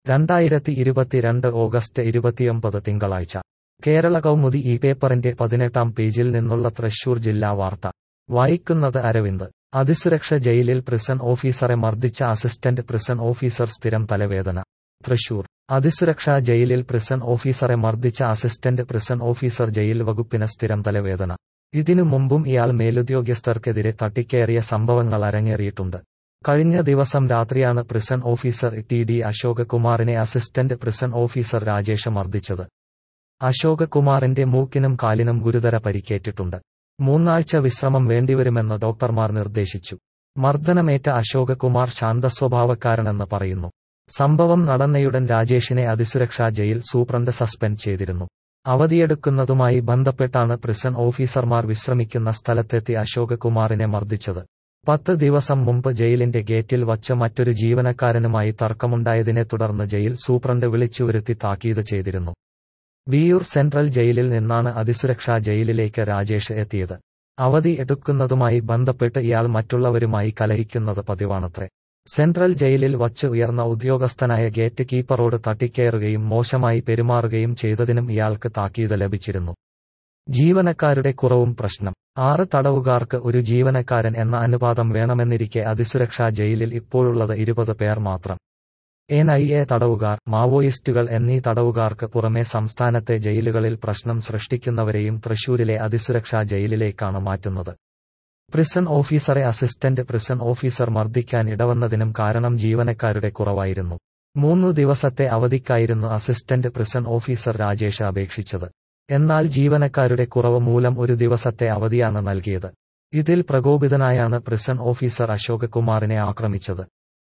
രണ്ടായിരത്തി ഇരുപത്തിരണ്ട് ഓഗസ്റ്റ് ഇരുപത്തിയൊമ്പത് തിങ്കളാഴ്ച കേരള കൗമുദി ഈ പേപ്പറിന്റെ പതിനെട്ടാം പേജിൽ നിന്നുള്ള തൃശൂർ ജില്ലാ വാർത്ത വായിക്കുന്നത് അരവിന്ദ് അതിസുരക്ഷ ജയിലിൽ പ്രിസൺ ഓഫീസറെ മർദ്ദിച്ച അസിസ്റ്റന്റ് പ്രിസൺ ഓഫീസർ സ്ഥിരം തലവേദന തൃശൂർ അതിസുരക്ഷാ ജയിലിൽ പ്രിസൺ ഓഫീസറെ മർദ്ദിച്ച അസിസ്റ്റന്റ് പ്രിസൺ ഓഫീസർ ജയിൽ വകുപ്പിന് സ്ഥിരം തലവേദന ഇതിനു മുമ്പും ഇയാൾ മേലുദ്യോഗസ്ഥർക്കെതിരെ തട്ടിക്കേറിയ സംഭവങ്ങൾ അരങ്ങേറിയിട്ടുണ്ട് കഴിഞ്ഞ ദിവസം രാത്രിയാണ് prison officer T D Ashok കുമാറിനെ അസിസ്റ്റന്റ് പ്രിസൺ ഓഫീസർ രാജേഷ് മർദ്ദിച്ചത് അശോക് കുമാറിന്റെ മൂക്കിനും കാലിനും ഗുരുതര പരിക്കേറ്റിട്ടുണ്ട് മൂന്നാഴ്ച വിശ്രമം വേണ്ടിവരുമെന്ന് ഡോക്ടർമാർ നിർദ്ദേശിച്ചു മർദ്ദനമേറ്റ അശോക് കുമാർ ശാന്തസ്വഭാവക്കാരനെന്ന് പറയുന്നു സംഭവം നടന്നയുടൻ രാജേഷിനെ അതിസുരക്ഷാ ജയിൽ സൂപ്രണ്ട് സസ്പെൻഡ് ചെയ്തിരുന്നു അവധിയെടുക്കുന്നതുമായി ബന്ധപ്പെട്ടാണ് പ്രിസൺ ഓഫീസർമാർ വിശ്രമിക്കുന്ന സ്ഥലത്തെത്തി അശോക് കുമാറിനെ മർദ്ദിച്ചത് പത്ത് ദിവസം മുമ്പ് ജയിലിന്റെ ഗേറ്റിൽ വച്ച് മറ്റൊരു ജീവനക്കാരനുമായി തർക്കമുണ്ടായതിനെ തുടർന്ന് ജയിൽ സൂപ്രണ്ട് വിളിച്ചുവരുത്തി താക്കീത് ചെയ്തിരുന്നു വിയൂർ സെൻട്രൽ ജയിലിൽ നിന്നാണ് അതിസുരക്ഷാ ജയിലിലേക്ക് രാജേഷ് എത്തിയത് അവധി എടുക്കുന്നതുമായി ബന്ധപ്പെട്ട് ഇയാൾ മറ്റുള്ളവരുമായി കലഹിക്കുന്നത് പതിവാണത്രേ സെൻട്രൽ ജയിലിൽ വച്ച് ഉയർന്ന ഉദ്യോഗസ്ഥനായ ഗേറ്റ് കീപ്പറോട് തട്ടിക്കയറുകയും മോശമായി പെരുമാറുകയും ചെയ്തതിനും ഇയാൾക്ക് താക്കീത് ലഭിച്ചിരുന്നു ജീവനക്കാരുടെ കുറവും പ്രശ്നം ആറ് തടവുകാർക്ക് ഒരു ജീവനക്കാരൻ എന്ന അനുപാതം വേണമെന്നിരിക്കെ അതിസുരക്ഷാ ജയിലിൽ ഇപ്പോഴുള്ളത് ഇരുപത് പേർ മാത്രം എൻ ഐ എ തടവുകാർ മാവോയിസ്റ്റുകൾ എന്നീ തടവുകാർക്ക് പുറമെ സംസ്ഥാനത്തെ ജയിലുകളിൽ പ്രശ്നം സൃഷ്ടിക്കുന്നവരെയും തൃശൂരിലെ അതിസുരക്ഷാ ജയിലിലേക്കാണ് മാറ്റുന്നത് പ്രിസൺ ഓഫീസറെ അസിസ്റ്റന്റ് പ്രിസൺ ഓഫീസർ മർദ്ദിക്കാൻ ഇടവന്നതിനും കാരണം ജീവനക്കാരുടെ കുറവായിരുന്നു മൂന്നു ദിവസത്തെ അവധിക്കായിരുന്നു അസിസ്റ്റന്റ് പ്രിസൺ ഓഫീസർ രാജേഷ് അപേക്ഷിച്ചത് എന്നാൽ ജീവനക്കാരുടെ കുറവ് മൂലം ഒരു ദിവസത്തെ അവധിയാണ് നൽകിയത് ഇതിൽ പ്രകോപിതനായാണ് പ്രിസൺ ഓഫീസർ അശോക് കുമാറിനെ ആക്രമിച്ചത്